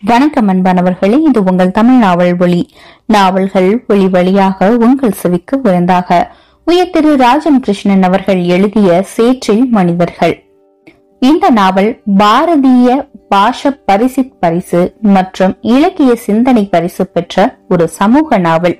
வணக்கம் அன்பானவர்களே இது உங்கள் தமிழ் நாவல் ஒளி நாவல்கள் ஒளி வழியாக உங்கள் செவிக்கு விருந்தாக உயர் திரு ராஜம் கிருஷ்ணன் அவர்கள் எழுதிய சேற்றில் மனிதர்கள் இந்த நாவல் பாரதிய பாஷ பரிசித் பரிசு மற்றும் இலக்கிய சிந்தனை பரிசு பெற்ற ஒரு சமூக நாவல்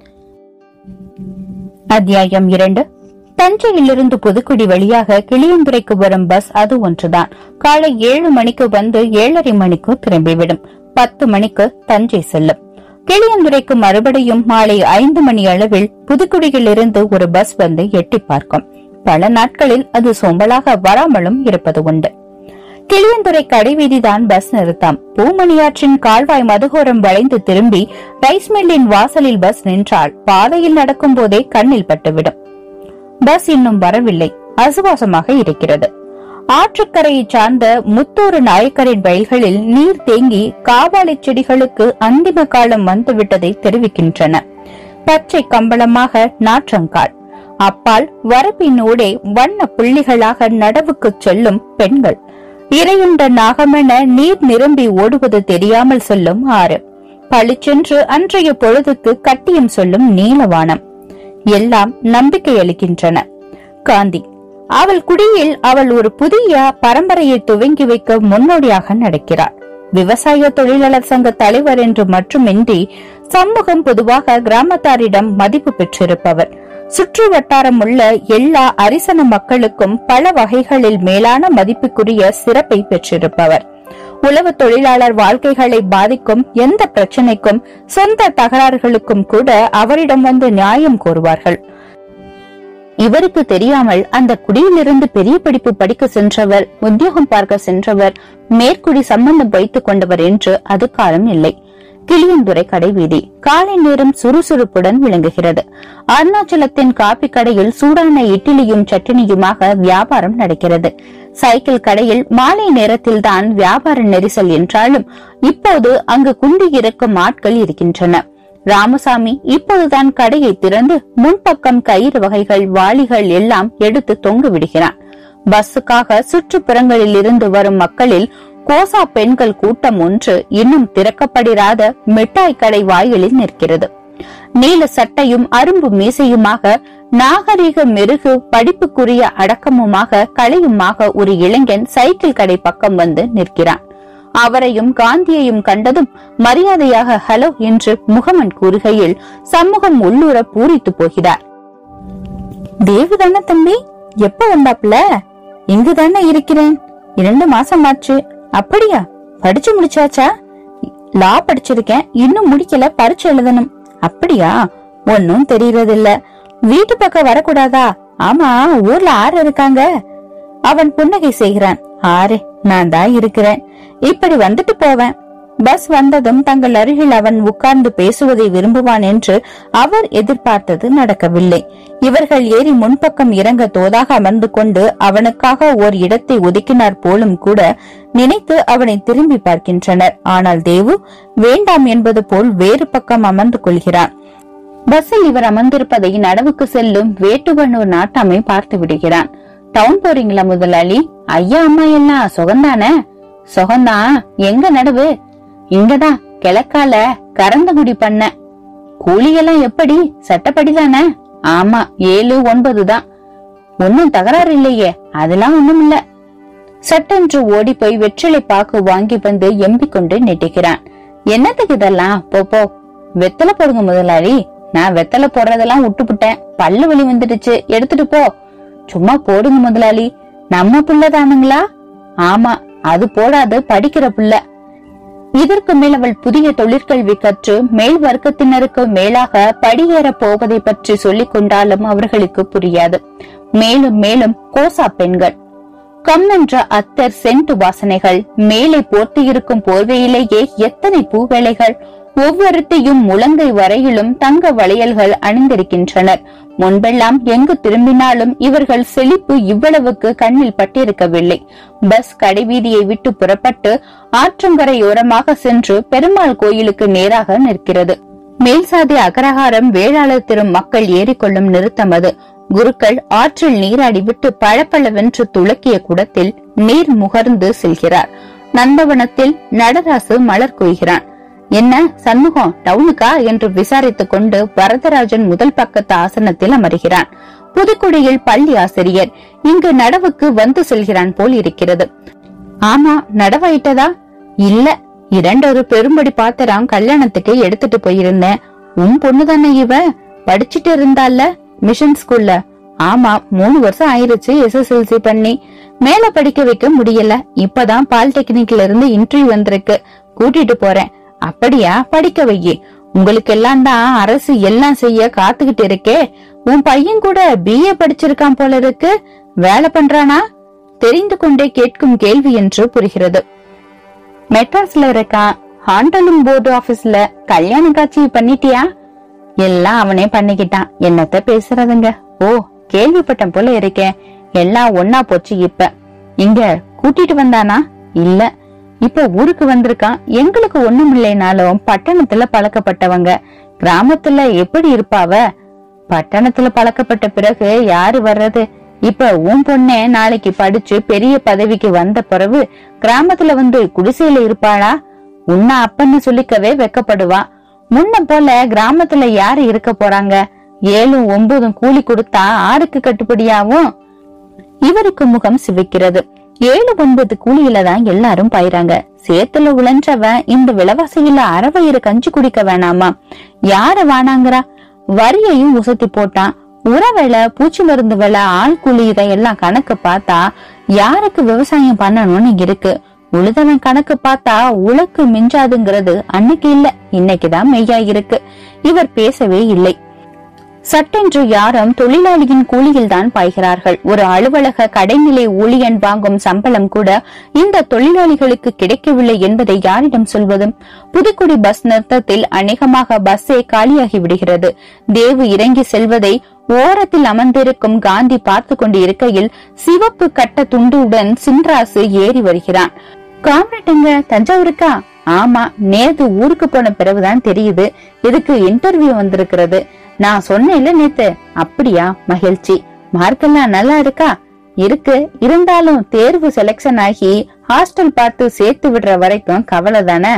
அத்தியாயம் இரண்டு தஞ்சையிலிருந்து புதுக்குடி வழியாக கிளியந்துறைக்கு வரும் பஸ் அது ஒன்றுதான் காலை ஏழு மணிக்கு வந்து ஏழரை மணிக்கு திரும்பிவிடும் பத்து மணிக்கு தஞ்சை செல்லும் கிளியந்துறைக்கு மறுபடியும் மாலை ஐந்து மணி அளவில் புதுக்குடியிலிருந்து ஒரு பஸ் வந்து எட்டி பார்க்கும் பல நாட்களில் அது சோம்பலாக வராமலும் இருப்பது உண்டு கிளியந்துறை கடைவீதிதான் பஸ் நிறுத்தம் பூமணியாற்றின் கால்வாய் மதுகோரம் வளைந்து திரும்பி ரைஸ் மில்லின் வாசலில் பஸ் நின்றால் பாதையில் நடக்கும் போதே கண்ணில் பட்டுவிடும் பஸ் இன்னும் வரவில்லை அசுவாசமாக இருக்கிறது ஆற்றுக்கரையை சார்ந்த முத்தூறு நாயக்கரின் வயல்களில் நீர் தேங்கி காவாலை செடிகளுக்கு அந்திம காலம் வந்துவிட்டதை தெரிவிக்கின்றன பச்சை கம்பளமாக நாற்றங்கால் அப்பால் வரப்பினூடே வண்ண புள்ளிகளாக நடவுக்கு செல்லும் பெண்கள் இறையுண்ட நாகமென நீர் நிரம்பி ஓடுவது தெரியாமல் சொல்லும் ஆறு பளிச்சென்று அன்றைய பொழுதுக்கு கட்டியம் சொல்லும் நீலவானம் எல்லாம் நம்பிக்கை அளிக்கின்றன காந்தி அவள் குடியில் அவள் ஒரு புதிய பரம்பரையை துவங்கி வைக்க முன்னோடியாக நடக்கிறார் விவசாய தொழிலாளர் சங்க தலைவர் என்று மட்டுமின்றி சமூகம் பொதுவாக கிராமத்தாரிடம் மதிப்பு பெற்றிருப்பவர் சுற்று வட்டாரம் உள்ள எல்லா அரிசன மக்களுக்கும் பல வகைகளில் மேலான மதிப்புக்குரிய சிறப்பை பெற்றிருப்பவர் உழவு தொழிலாளர் வாழ்க்கைகளை பாதிக்கும் எந்த பிரச்சனைக்கும் சொந்த தகராறுகளுக்கும் கூட அவரிடம் வந்து நியாயம் கோருவார்கள் இவருக்கு தெரியாமல் அந்த குடியிலிருந்து பெரிய படிப்பு படிக்க சென்றவர் உத்தியோகம் பார்க்க சென்றவர் மேற்குடி சம்பந்தம் வைத்துக் கொண்டவர் என்று அது காலம் இல்லை கிளியந்துறை கடைவீதி காலை நேரம் சுறுசுறுப்புடன் விளங்குகிறது அருணாச்சலத்தின் காப்பி கடையில் சூடான இட்லியும் சட்டினியுமாக வியாபாரம் நடக்கிறது சைக்கிள் கடையில் மாலை நேரத்தில் தான் வியாபார நெரிசல் என்றாலும் இப்போது அங்கு குண்டி இருக்கும் ஆட்கள் இருக்கின்றன ராமசாமி இப்போதுதான் கடையை திறந்து முன்பக்கம் கயிறு வகைகள் வாளிகள் எல்லாம் எடுத்து தொங்கு விடுகிறான் பஸ்ஸுக்காக சுற்றுப்புறங்களில் இருந்து வரும் மக்களில் கோசா பெண்கள் கூட்டம் ஒன்று இன்னும் திறக்கப்படிராத மிட்டாய் கடை வாயிலில் நிற்கிறது நீல சட்டையும் அரும்பு மீசையுமாக நாகரிக மெருகு படிப்புக்குரிய அடக்கமுமாக கலையுமாக ஒரு இளைஞன் சைக்கிள் கடை பக்கம் வந்து நிற்கிறான் அவரையும் காந்தியையும் கண்டதும் மரியாதையாக ஹலோ என்று முகமன் கூறுகையில் சமூகம் உள்ளூர பூரித்து போகிறார் தேவுதானே தம்பி எப்ப வந்தாப்ல இங்குதானே இருக்கிறேன் இரண்டு மாசம் ஆச்சு அப்படியா படிச்சு முடிச்சாச்சா லா படிச்சிருக்கேன் இன்னும் முடிக்கல பரிச்சு எழுதணும் அப்படியா ஒன்னும் தெரியறதில்ல வீட்டு பக்கம் வரக்கூடாதா ஆமா ஊர்ல ஆறு இருக்காங்க அவன் புன்னகை செய்கிறான் ஆறு நான் தான் இருக்கிறேன் இப்படி வந்துட்டு போவேன் பஸ் வந்ததும் தங்கள் அருகில் அவன் உட்கார்ந்து பேசுவதை விரும்புவான் என்று அவர் எதிர்பார்த்தது நடக்கவில்லை இவர்கள் ஏறி முன்பக்கம் இறங்க தோதாக அமர்ந்து கொண்டு அவனுக்காக ஓர் இடத்தை ஒதுக்கினார் போலும் கூட நினைத்து அவனை திரும்பி பார்க்கின்றனர் ஆனால் தேவு வேண்டாம் என்பது போல் வேறு பக்கம் அமர்ந்து கொள்கிறான் பஸ்ஸில் இவர் அமர்ந்திருப்பதை நடவுக்கு செல்லும் வேட்டுவனூர் நாட்டாமை பார்த்து விடுகிறான் டவுன் போறீங்களா முதலாளி ஐயா அம்மா எல்லாம் சுகந்தானே சுகந்தான் எங்க நடவு இங்கதான் கிழக்கால கரந்தகுடி பண்ண கூலியெல்லாம் எப்படி சட்டப்படிதானே ஆமா ஏழு ஒன்பது தான் ஒன்னும் தகராறு இல்லையே அதெல்லாம் ஒண்ணும் இல்ல சட்டென்று ஓடி போய் வெற்றிலை பாக்கு வாங்கி வந்து எம்பிக் கொண்டு நெட்டிக்கிறான் என்னத்துக்கு இதெல்லாம் போ போ வெத்தலை போடுங்க முதலாளி நான் வெத்தலை போடுறதெல்லாம் விட்டுப்புட்டேன் பல்லு வலி வந்துடுச்சு எடுத்துட்டு போ சும்மா போடுங்க முதலாளி நம்ம புள்ளதானுங்களா ஆமா அது போடாது படிக்கிற புள்ள இதற்கு மேல் அவள் புதிய தொழிற்கல்வி கற்று மேல் வர்க்கத்தினருக்கு மேலாக படியேற போவதை பற்றி சொல்லிக் கொண்டாலும் அவர்களுக்கு புரியாது மேலும் மேலும் கோசா பெண்கள் கம்மென்ற அத்தர் சென்ட் வாசனைகள் மேலே போர்த்தியிருக்கும் போர்வையிலேயே எத்தனை பூவேளைகள் ஒவ்வொருத்தையும் முழங்கை வரையிலும் தங்க வளையல்கள் அணிந்திருக்கின்றனர் முன்பெல்லாம் எங்கு திரும்பினாலும் இவர்கள் செழிப்பு இவ்வளவுக்கு கண்ணில் பட்டிருக்கவில்லை பஸ் கடைவீதியை விட்டு புறப்பட்டு ஆற்றங்கரையோரமாக சென்று பெருமாள் கோயிலுக்கு நேராக நிற்கிறது மேல்சாதி அகரஹாரம் வேளாளர் திரும் மக்கள் ஏறிக்கொள்ளும் நிறுத்தம் அது குருக்கள் ஆற்றில் நீராடி விட்டு பளபளவென்று துளக்கிய குடத்தில் நீர் முகர்ந்து செல்கிறார் நந்தவனத்தில் நடராசு மலர் கொய்கிறான் என்ன சண்முகம் டவுனுக்கா என்று விசாரித்துக் கொண்டு வரதராஜன் முதல் பக்கத்து ஆசனத்தில் அமர்கிறான் புதுக்குடியில் பள்ளி ஆசிரியர் இங்கு நடவுக்கு வந்து செல்கிறான் போல் இருக்கிறது ஆமா நடவாயிட்டதா இல்ல இரண்டொரு பெரும்படி பாத்திரம் கல்யாணத்துக்கு எடுத்துட்டு போயிருந்தேன் உன் பொண்ணு தானே இவ படிச்சுட்டு இருந்தால மிஷன் ஸ்கூல்ல ஆமா மூணு வருஷம் ஆயிருச்சு எஸ்எஸ்எல்சி பண்ணி மேல படிக்க வைக்க முடியல இப்பதான் பாலிடெக்னிக்ல இருந்து இன்டர்வியூ வந்திருக்கு கூட்டிட்டு போறேன் அப்படியா படிக்க வையே உங்களுக்கு எல்லாம் தான் அரசு எல்லாம் செய்ய காத்துக்கிட்டு இருக்கே உன் பையன் கூட பிஏ படிச்சிருக்கான் போல இருக்கு வேலை பண்றானா தெரிந்து கொண்டே கேட்கும் கேள்வி என்று புரிகிறது மெட்ராஸ்ல இருக்கான் ஹாண்டலும் போர்டு ஆபீஸ்ல கல்யாண காட்சி பண்ணிட்டியா எல்லாம் அவனே பண்ணிக்கிட்டான் என்னத்த பேசுறதுங்க ஓ கேள்விப்பட்டேன் போல இருக்கேன் எல்லாம் ஒன்னா போச்சு இப்ப இங்க கூட்டிட்டு வந்தானா இல்ல இப்ப ஊருக்கு வந்திருக்கான் எங்களுக்கு ஒண்ணும் இல்லைனாலும் பட்டணத்துல பழக்கப்பட்டவங்க கிராமத்துல எப்படி இருப்பாவ பட்டணத்துல பழக்கப்பட்ட பிறகு யாரு வர்றது இப்ப உன் பொண்ணே நாளைக்கு படிச்சு பெரிய பதவிக்கு வந்த பிறகு கிராமத்துல வந்து குடிசையில இருப்பாளா உன்ன அப்பன்னு சொல்லிக்கவே வெக்கப்படுவா முன்ன போல கிராமத்துல யாரு இருக்க போறாங்க ஏழும் ஒன்பதும் கூலி கொடுத்தா ஆருக்கு கட்டுப்படியாவும் இவருக்கு முகம் சிவிக்கிறது ஏழு ஒன்பது கூலியில தான் எல்லாரும் பாயிறாங்க சேத்துல உழன்றவன் இந்த விலைவாசியில அறவயிறு கஞ்சி குடிக்க வேணாமா யார வேணாங்கிறா வரியையும் உசத்தி போட்டான் உர விலை பூச்சி மருந்து விலை ஆள் கூலி இதையெல்லாம் கணக்கு பார்த்தா யாருக்கு விவசாயம் பண்ணணும்னு இருக்கு உழுதவன் கணக்கு பார்த்தா உலக்கு மிஞ்சாதுங்கிறது அன்னைக்கு இல்ல இன்னைக்குதான் மெய்யா இருக்கு இவர் பேசவே இல்லை சட்டென்று யாரும் தொழிலாளியின் கூலியில் தான் பாய்கிறார்கள் ஒரு அலுவலக கடைநிலை ஊழியன் வாங்கும் சம்பளம் கூட இந்த தொழிலாளிகளுக்கு கிடைக்கவில்லை என்பதை யாரிடம் சொல்வதும் புதுக்குடி பஸ் நிறுத்தத்தில் அநேகமாக பஸ்ஸே காலியாகி விடுகிறது தேவு இறங்கி செல்வதை ஓரத்தில் அமர்ந்திருக்கும் காந்தி பார்த்து கொண்டு இருக்கையில் சிவப்பு கட்ட துண்டுடன் சின்ராசு ஏறி வருகிறான் காம்ரேட்டுங்க தஞ்சாவூருக்கா ஆமா நேத்து ஊருக்கு போன பிறகுதான் தெரியுது இதுக்கு இன்டர்வியூ வந்திருக்கிறது நான் சொன்னேன்ல நேத்து அப்படியா மகிழ்ச்சி மார்க்கெல்லாம் நல்லா இருக்கா இருக்கு இருந்தாலும் தேர்வு செலக்ஷன் ஆகி ஹாஸ்டல் பார்த்து சேர்த்து விடுற வரைக்கும் கவலை தானே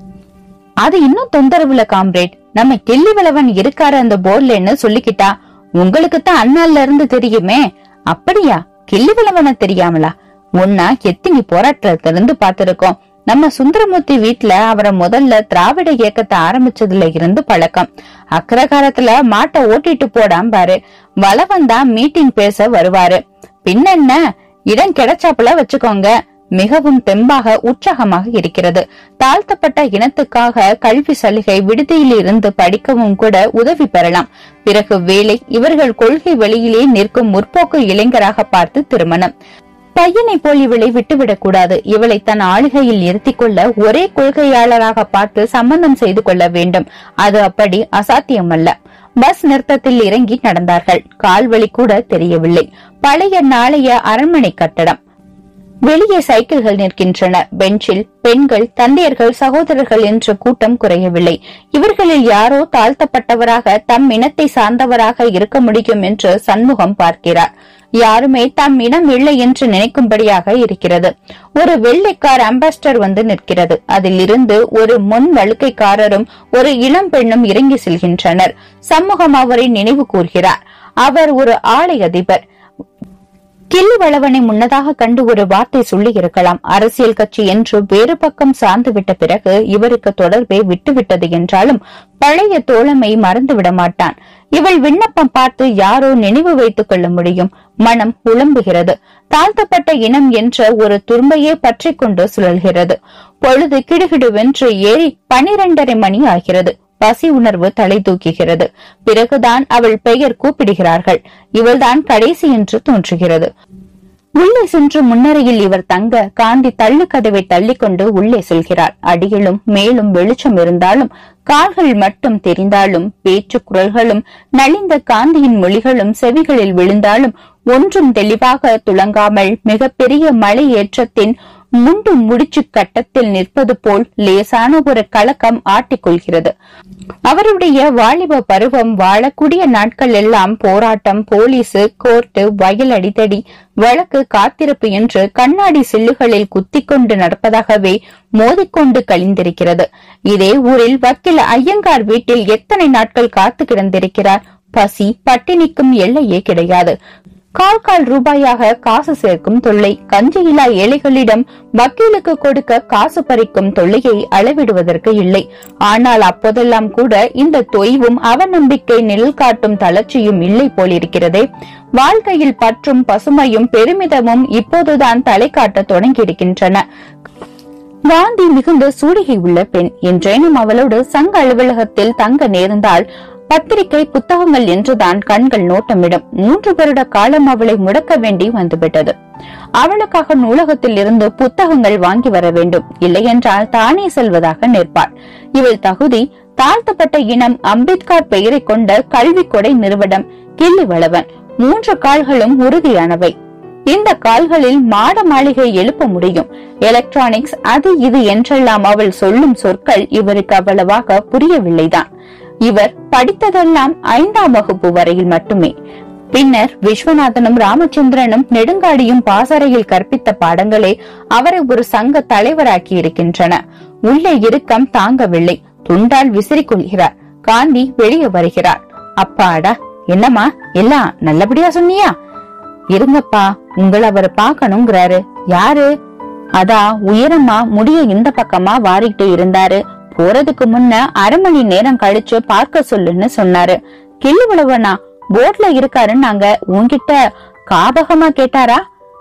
அது இன்னும் தொந்தரவுல காம்ரேட் நம்ம கிள்ளி விளவன் இருக்காரு அந்த போர்டுலன்னு சொல்லிக்கிட்டா உங்களுக்கு தான் அண்ணால இருந்து தெரியுமே அப்படியா கிள்ளி விளவன தெரியாமலா முன்னா எத்தினி போராட்டத்துல இருந்து பார்த்திருக்கோம் நம்ம சுந்தரமூர்த்தி வீட்ல அவரை முதல்ல திராவிட இயக்கத்தை ஆரம்பிச்சதுல இருந்து பழக்கம் அக்ரகாரத்துல மாட்டை ஓட்டிட்டு போடாம பாரு வளவன் தான் மீட்டிங் பேச வருவாரு பின்னென்ன இடம் கிடைச்சாப்புல வச்சுக்கோங்க மிகவும் தெம்பாக உற்சாகமாக இருக்கிறது தாழ்த்தப்பட்ட இனத்துக்காக கல்வி சலுகை விடுதியில் இருந்து படிக்கவும் கூட உதவி பெறலாம் பிறகு வேலை இவர்கள் கொள்கை வெளியிலே நிற்கும் முற்போக்கு இளைஞராக பார்த்து திருமணம் பையனை போல் இவளை விட்டுவிடக் கூடாது இவளை தன் ஆளுகையில் நிறுத்திக் கொள்ள ஒரே கொள்கையாளராக பார்த்து சம்பந்தம் செய்து கொள்ள வேண்டும் அது அப்படி அசாத்தியமல்ல பஸ் நிறுத்தத்தில் இறங்கி நடந்தார்கள் கால்வழி கூட தெரியவில்லை பழைய நாளைய அரண்மனை கட்டடம் வெளியே சைக்கிள்கள் நிற்கின்றன பெஞ்சில் பெண்கள் தந்தையர்கள் சகோதரர்கள் என்ற கூட்டம் குறையவில்லை இவர்களில் யாரோ தாழ்த்தப்பட்டவராக தம் இனத்தை சார்ந்தவராக இருக்க முடியும் என்று சண்முகம் பார்க்கிறார் யாருமே தம் இனம் இல்லை என்று நினைக்கும்படியாக இருக்கிறது ஒரு வெள்ளைக்கார் அம்பாஸ்டர் வந்து நிற்கிறது அதில் இருந்து ஒரு முன் வழுக்கைக்காரரும் ஒரு இளம் பெண்ணும் இறங்கி செல்கின்றனர் சண்முகம் அவரை நினைவு கூர்கிறார் அவர் ஒரு ஆலை அதிபர் கிள்ளி வளவனை முன்னதாக கண்டு ஒரு வார்த்தை சொல்லி இருக்கலாம் அரசியல் கட்சி என்று வேறு பக்கம் சார்ந்து விட்ட பிறகு இவருக்கு தொடர்பை விட்டுவிட்டது என்றாலும் பழைய தோழமை மறந்துவிட மாட்டான் இவள் விண்ணப்பம் பார்த்து யாரோ நினைவு வைத்துக் கொள்ள முடியும் மனம் உழம்புகிறது தாழ்த்தப்பட்ட இனம் என்ற ஒரு துரும்பையே பற்றி கொண்டு சுழல்கிறது பொழுது கிடுகிடுவென்று ஏறி பனிரெண்டரை மணி ஆகிறது பசி உணர்வு தலை தூக்குகிறது பிறகுதான் அவள் பெயர் கூப்பிடுகிறார்கள் இவள்தான் கடைசி என்று தோன்றுகிறது உள்ளே சென்று முன்னரையில் இவர் தங்க காந்தி தள்ளு கதவை தள்ளிக்கொண்டு உள்ளே செல்கிறார் அடியிலும் மேலும் வெளிச்சம் இருந்தாலும் கால்கள் மட்டும் தெரிந்தாலும் பேச்சு குரல்களும் நலிந்த காந்தியின் மொழிகளும் செவிகளில் விழுந்தாலும் ஒன்றும் தெளிவாக துளங்காமல் மிகப்பெரிய மலை ஏற்றத்தின் முண்டு முடிச்சு கட்டத்தில் நிற்பது போல் லேசான ஒரு கலக்கம் ஆட்டிக்கொள்கிறது அவருடைய வாலிப பருவம் வாழக்கூடிய நாட்கள் எல்லாம் போராட்டம் போலீசு கோர்ட்டு வயல் அடித்தடி வழக்கு காத்திருப்பு என்று கண்ணாடி சில்லுகளில் குத்திக்கொண்டு நடப்பதாகவே மோதிக்கொண்டு கழிந்திருக்கிறது இதே ஊரில் வக்கீல் ஐயங்கார் வீட்டில் எத்தனை நாட்கள் காத்து கிடந்திருக்கிறார் பசி பட்டினிக்கும் எல்லையே கிடையாது கால் கால் ரூபாயாக காசு சேர்க்கும் தொல்லை கஞ்சியில்லா ஏழைகளிடம் வக்கீலுக்கு கொடுக்க காசு பறிக்கும் தொல்லையை அளவிடுவதற்கு இல்லை ஆனால் அப்போதெல்லாம் கூட இந்த தொய்வும் அவநம்பிக்கை நிழல் காட்டும் தளர்ச்சியும் இல்லை போலிருக்கிறதே வாழ்க்கையில் பற்றும் பசுமையும் பெருமிதமும் இப்போதுதான் தலை காட்ட தொடங்கியிருக்கின்றன காந்தி மிகுந்த சூடிகை உள்ள பெண் என்றேனும் அவளோடு சங்க அலுவலகத்தில் தங்க நேர்ந்தால் பத்திரிகை புத்தகங்கள் என்றுதான் கண்கள் நோட்டமிடும் மூன்று வருட காலம் அவளை முடக்க வேண்டி வந்துவிட்டது அவளுக்காக நூலகத்தில் இருந்து புத்தகங்கள் வாங்கி வர வேண்டும் இல்லையென்றால் தானே செல்வதாக நிற்பாள் இவள் தகுதி தாழ்த்தப்பட்ட இனம் அம்பேத்கர் பெயரை கொண்ட கல்வி கொடை நிறுவனம் கிள்ளிவளவன் மூன்று கால்களும் உறுதியானவை இந்த கால்களில் மாட மாளிகை எழுப்ப முடியும் எலக்ட்ரானிக்ஸ் அது இது என்றெல்லாம் அவள் சொல்லும் சொற்கள் இவருக்கு அவ்வளவாக புரியவில்லைதான் இவர் படித்ததெல்லாம் ஐந்தாம் வகுப்பு வரையில் மட்டுமே பின்னர் விஸ்வநாதனும் ராமச்சந்திரனும் நெடுங்காடியும் பாசறையில் கற்பித்த பாடங்களே அவரை ஒரு சங்க தலைவராக்கி இருக்கின்றன உள்ளே இறுக்கம் தாங்கவில்லை துண்டால் விசிறிக் கொள்கிறார் காந்தி வெளியே வருகிறார் அப்பாடா என்னம்மா எல்லாம் நல்லபடியா சொன்னியா இருங்கப்பா உங்களை அவர் பாக்கணுங்கிறாரு யாரு அதான் உயரமா முடிய இந்த பக்கமா வாரிட்டு இருந்தாரு போறதுக்கு முன்ன அரை மணி நேரம் கழிச்சு பார்க்க சொல்லுன்னு சொன்னாரு கிள்ளி விழுவனா போட்ல இருக்காருன்னு நாங்க உன்கிட்ட காபகமா கேட்டாரா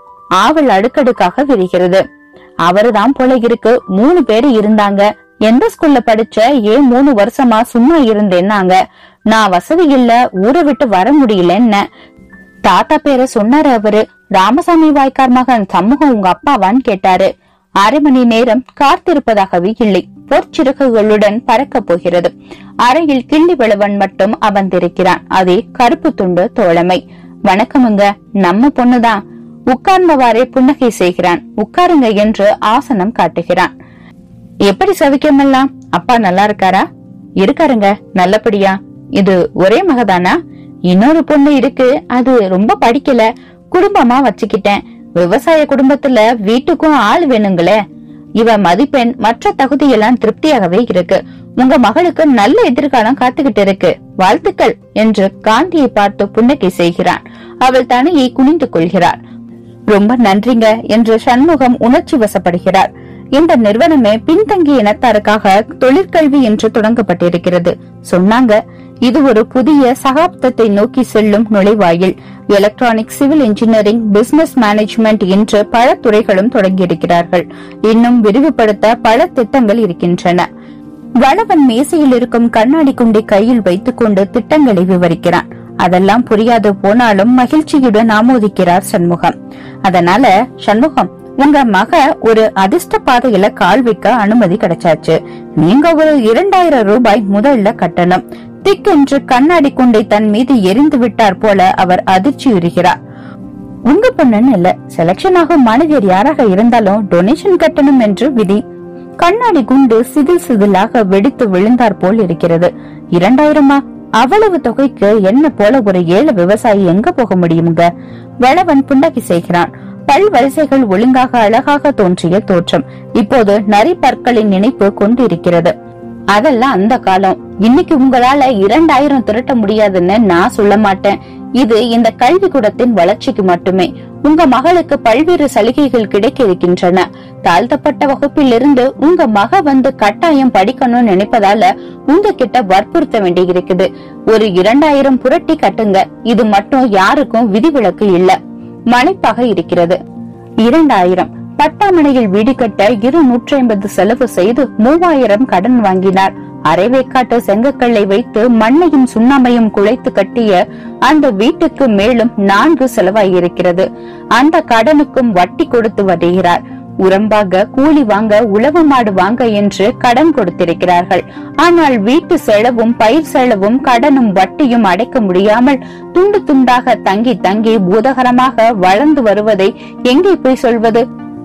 ஆவல் அடுக்கடுக்காக விரிகிறது அவருதான் போல இருக்கு மூணு பேரு இருந்தாங்க எந்த ஸ்கூல்ல படிச்ச ஏன் மூணு வருஷமா சும்மா இருந்தேன்னாங்க நான் வசதி இல்ல ஊரை விட்டு வர முடியல என்ன தாத்தா பேரை சொன்னாரு அவரு ராமசாமி வாய்க்கார் மகன் சமூகம் உங்க அப்பாவான்னு கேட்டாரு அரை மணி நேரம் காத்திருப்பதாகவே இல்லை பொற்சிறகுகளுடன் பறக்கப் போகிறது அறையில் கிள்ளி விளவன் மட்டும் அமர்ந்திருக்கிறான் அதே கருப்பு துண்டு தோழமை வணக்கமுங்க நம்ம பொண்ணுதான் உட்கார்ந்தவாறே புன்னகை செய்கிறான் உட்காருங்க என்று ஆசனம் காட்டுகிறான் எப்படி சவிக்கமெல்லாம் அப்பா நல்லா இருக்காரா இருக்காருங்க நல்லபடியா இது ஒரே மகதானா இன்னொரு பொண்ணு இருக்கு அது ரொம்ப படிக்கல குடும்பமா வச்சுக்கிட்டேன் விவசாய குடும்பத்துல வீட்டுக்கும் ஆள் வேணுங்களே இவ மதிப்பெண் மற்ற தகுதியெல்லாம் திருப்தியாகவே இருக்கு உங்க மகளுக்கு நல்ல எதிர்காலம் காத்துக்கிட்டு இருக்கு வாழ்த்துக்கள் என்று காந்தியை பார்த்து புன்னகை செய்கிறான் அவள் தனியை குனிந்து கொள்கிறாள் ரொம்ப நன்றிங்க என்று சண்முகம் உணர்ச்சி வசப்படுகிறார் இந்த நிறுவனமே பின்தங்கிய இனத்தாருக்காக தொழிற்கல்வி என்று தொடங்கப்பட்டிருக்கிறது சொன்னாங்க இது ஒரு புதிய சகாப்தத்தை நோக்கி செல்லும் நுழைவாயில் electronic civil engineering business management என்று பல துறைகளும் தொடங்கியிருக்கிறார்கள் இன்னும் விரிவுபடுத்த பல திட்டங்கள் இருக்கின்றன வளவன் மேசையில் இருக்கும் கண்ணாடி குண்டை கையில் வைத்துக் கொண்டு திட்டங்களை விவரிக்கிறான் அதெல்லாம் புரியாது போனாலும் மகிழ்ச்சியுடன் ஆமோதிக்கிறார் சண்முகம் அதனால சண்முகம் உங்க மக ஒரு அதிர்ஷ்ட பாதையில கால் வைக்க அனுமதி கிடைச்சாச்சு நீங்க ஒரு இரண்டாயிரம் ரூபாய் முதல்ல கட்டணும் திக்கென்று கண்ணாடி குண்டை தன் மீது எரிந்து விட்டார் போல அவர் அதிர்ச்சியுறுகிறார் உங்க பொண்ணுன்னு இல்ல செலக்ஷன் ஆகும் மனிதர் யாராக இருந்தாலும் டொனேஷன் கட்டணும் என்று விதி கண்ணாடி குண்டு சிதில் சிதிலாக வெடித்து விழுந்தார் போல் இருக்கிறது இரண்டாயிரமா அவ்வளவு தொகைக்கு என்ன போல ஒரு ஏழை விவசாயி எங்க போக முடியுங்க வளவன் புன்னகை செய்கிறான் பல் வரிசைகள் ஒழுங்காக அழகாக தோன்றிய தோற்றம் இப்போது நரி பற்களின் நினைப்பு கொண்டு இருக்கிறது அதெல்லாம் அந்த காலம் இன்னைக்கு உங்களால இரண்டாயிரம் திரட்ட முடியாதுன்னு நான் சொல்ல மாட்டேன் இது இந்த கல்விக்கூடத்தின் வளர்ச்சிக்கு மட்டுமே உங்க மகளுக்கு பல்வேறு சலுகைகள் கிடைக்க இருக்கின்றன தாழ்த்தப்பட்ட வகுப்பில் இருந்து உங்க மக வந்து கட்டாயம் படிக்கணும்னு நினைப்பதால உங்ககிட்ட வற்புறுத்த வேண்டியிருக்குது ஒரு இரண்டாயிரம் புரட்டி கட்டுங்க இது மட்டும் யாருக்கும் விதிவிலக்கு இல்ல மலைப்பாக இருக்கிறது இரண்டாயிரம் பட்டாமனையில் வீடு கட்ட இரு நூற்றி ஐம்பது செலவு செய்து மூவாயிரம் கடன் வாங்கினார் அரைவேக்காட்டு செங்கக்கல்லை வைத்து மண்ணையும் சுண்ணாமையும் குழைத்து கட்டிய அந்த வீட்டுக்கு மேலும் நான்கு செலவாயிருக்கிறது அந்த கடனுக்கும் வட்டி கொடுத்து வருகிறார் உரம்பாக கூலி வாங்க உழவு மாடு வாங்க என்று கடன் கொடுத்திருக்கிறார்கள் ஆனால் வீட்டு செலவும் பயிர் செலவும் கடனும் வட்டியும் அடைக்க முடியாமல் துண்டு துண்டாக தங்கி தங்கி பூதகரமாக வளர்ந்து வருவதை எங்கே போய் சொல்வது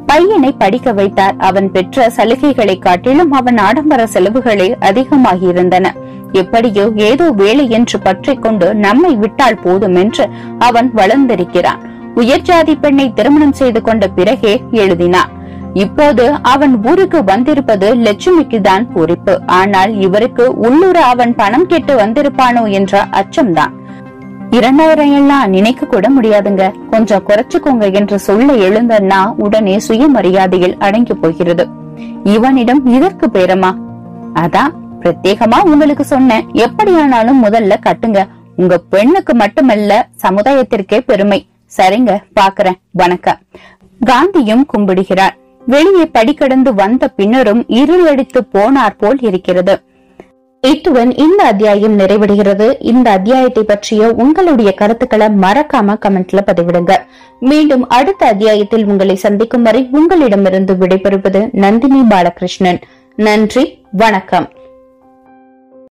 பையனை படிக்க வைத்தார் அவன் பெற்ற சலுகைகளை காட்டிலும் அவன் ஆடம்பர செலவுகளே அதிகமாகியிருந்தன எப்படியோ ஏதோ வேலை என்று பற்றிக் கொண்டு நம்மை விட்டால் போதும் என்று அவன் வளர்ந்திருக்கிறான் உயர்ஜாதி பெண்ணை திருமணம் செய்து கொண்ட பிறகே எழுதினான் இப்போது அவன் ஊருக்கு வந்திருப்பது லட்சுமிக்கு தான் பூரிப்பு ஆனால் இவருக்கு உள்ளூர அவன் பணம் கேட்டு வந்திருப்பானோ என்ற அச்சம்தான் இரண்டாயிரம் எல்லாம் நினைக்க கூட முடியாதுங்க கொஞ்சம் குறைச்சுக்கோங்க என்று சொல்ல எழுந்தன்னா உடனே சுயமரியாதையில் அடங்கி போகிறது இவனிடம் இதற்கு பேரமா அதான் பிரத்யேகமா உங்களுக்கு சொன்னேன் எப்படியானாலும் முதல்ல கட்டுங்க உங்க பெண்ணுக்கு மட்டுமல்ல சமுதாயத்திற்கே பெருமை சரிங்க பாக்குறேன் வணக்கம் காந்தியும் கும்பிடுகிறார் வெளியே படிக்கடந்து வந்த பின்னரும் இருளடித்து போனார் போல் இருக்கிறது இத்துடன் இந்த அத்தியாயம் நிறைவடைகிறது இந்த அத்தியாயத்தை பற்றிய உங்களுடைய கருத்துக்களை மறக்காம கமெண்ட்ல பதிவிடுங்க மீண்டும் அடுத்த அத்தியாயத்தில் உங்களை சந்திக்கும் வரை உங்களிடமிருந்து விடைபெறுவது நந்தினி பாலகிருஷ்ணன் நன்றி வணக்கம்